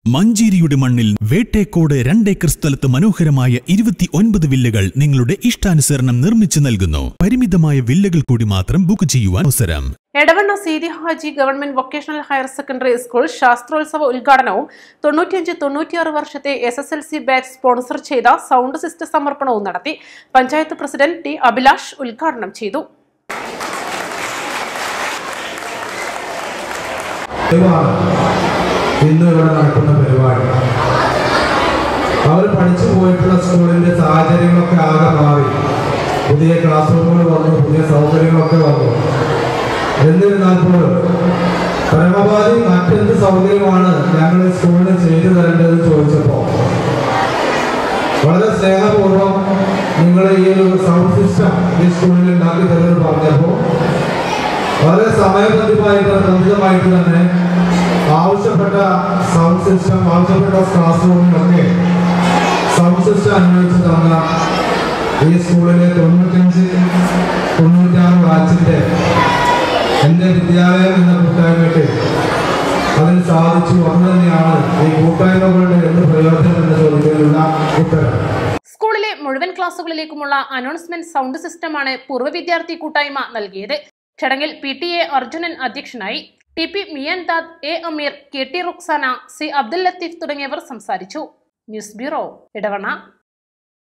മഞ്ചേരിയുടെ മണ്ണിൽ വേട്ടേക്കോട് രണ്ടേക്കർ സ്ഥലത്ത് മനോഹരമായ ഇരുപത്തി ഒൻപത് വില്ലകൾ നിങ്ങളുടെ ഇഷ്ടാനുസരണം നിർമ്മിച്ചു നൽകുന്നു പരിമിതമായ വില്ലകൾ കൂടി മാത്രം ബുക്ക് ചെയ്യുവാൻ അവസരം Edavanna Seethi Haji government vocational higher secondary school ശാസ്ത്രോത്സവ ഉദ്ഘാടനവും തൊണ്ണൂറ്റിയഞ്ച് തൊണ്ണൂറ്റിയാറ് വർഷത്തെ S S L C batch sponsor ചെയ്ത സൗണ്ട് സിസ്റ്റം സമർപ്പണവും നടത്തി പഞ്ചായത്ത് പ്രസിഡന്റ് ടി അഭിലാഷ് ഉദ്ഘാടനം ചെയ്തു ഇതാണ് ഇന്ന് ഇവിടെ നടക്കുന്ന പരിപാടി അവർ പഠിച്ചു പോയിട്ടുള്ള സ്കൂളിന്റെ സാഹചര്യങ്ങളൊക്കെ ആകെ മാറി പുതിയ ക്ലാസ് റൂമുകൾ വന്നു പുതിയ സൗകര്യങ്ങളൊക്കെ വന്നു എന്നിരുന്നാൽ പോലും പരമാവധി മറ്റെന്ത് സൗകര്യമാണ് ഞങ്ങൾ ഈ സ്കൂളിന് ചെയ്തു തരേണ്ടതെന്ന് ചോദിച്ചപ്പോൾ വളരെ സ്നേഹപൂർവ്വം നിങ്ങൾ ഈ ഒരു സൗണ്ട് സിസ്റ്റം ഈ സ്കൂളിൽ ഉണ്ടാക്കി തരുമെന്ന് പറഞ്ഞപ്പോൾ വളരെ സമയബന്ധിതമായിട്ട് ബന്ധിതമായിട്ട് തന്നെ ആവശ്യപ്പെട്ട സൗണ്ട് സിസ്റ്റം ആവശ്യപ്പെട്ട ക്ലാസ് റൂമിലൊക്കെ സൗണ്ട് സിസ്റ്റം അനുവദിച്ച് തന്ന ഈ സ്കൂളിലെ തൊണ്ണൂറ്റഞ്ച് തൊണ്ണൂറ്റാറ് ബാച്ചിൻ്റെ എൻ്റെ വിദ്യാലയം എന്ന കൂട്ടായ്മയ്ക്ക് അതിന് സാധിച്ചു അന്ന് തന്നെയാണ് ഈ കൂട്ടായ്മകളുടെ എന്ത് പ്രയോജനം എന്ന ചോദ്യത്തിനുള്ള ഉത്തരം സ്കൂളിലെ മുഴുവൻ ക്ലാസുകളിലേക്കുമുള്ള അനൗൺസ്മെന്റ് സൗണ്ട് സിസ്റ്റമാണ് പൂർവ്വ വിദ്യാർത്ഥി കൂട്ടായ്മ നൽകിയത് ചടങ്ങിൽ പി ടി എ അർജുനൻ അധ്യക്ഷനായി T P Miandad A Ameer K T Ruksana C Abdul Latheef തുടങ്ങിയവർ സംസാരിച്ചു ന്യൂസ് ബ്യൂറോ ഇടവണ്ണ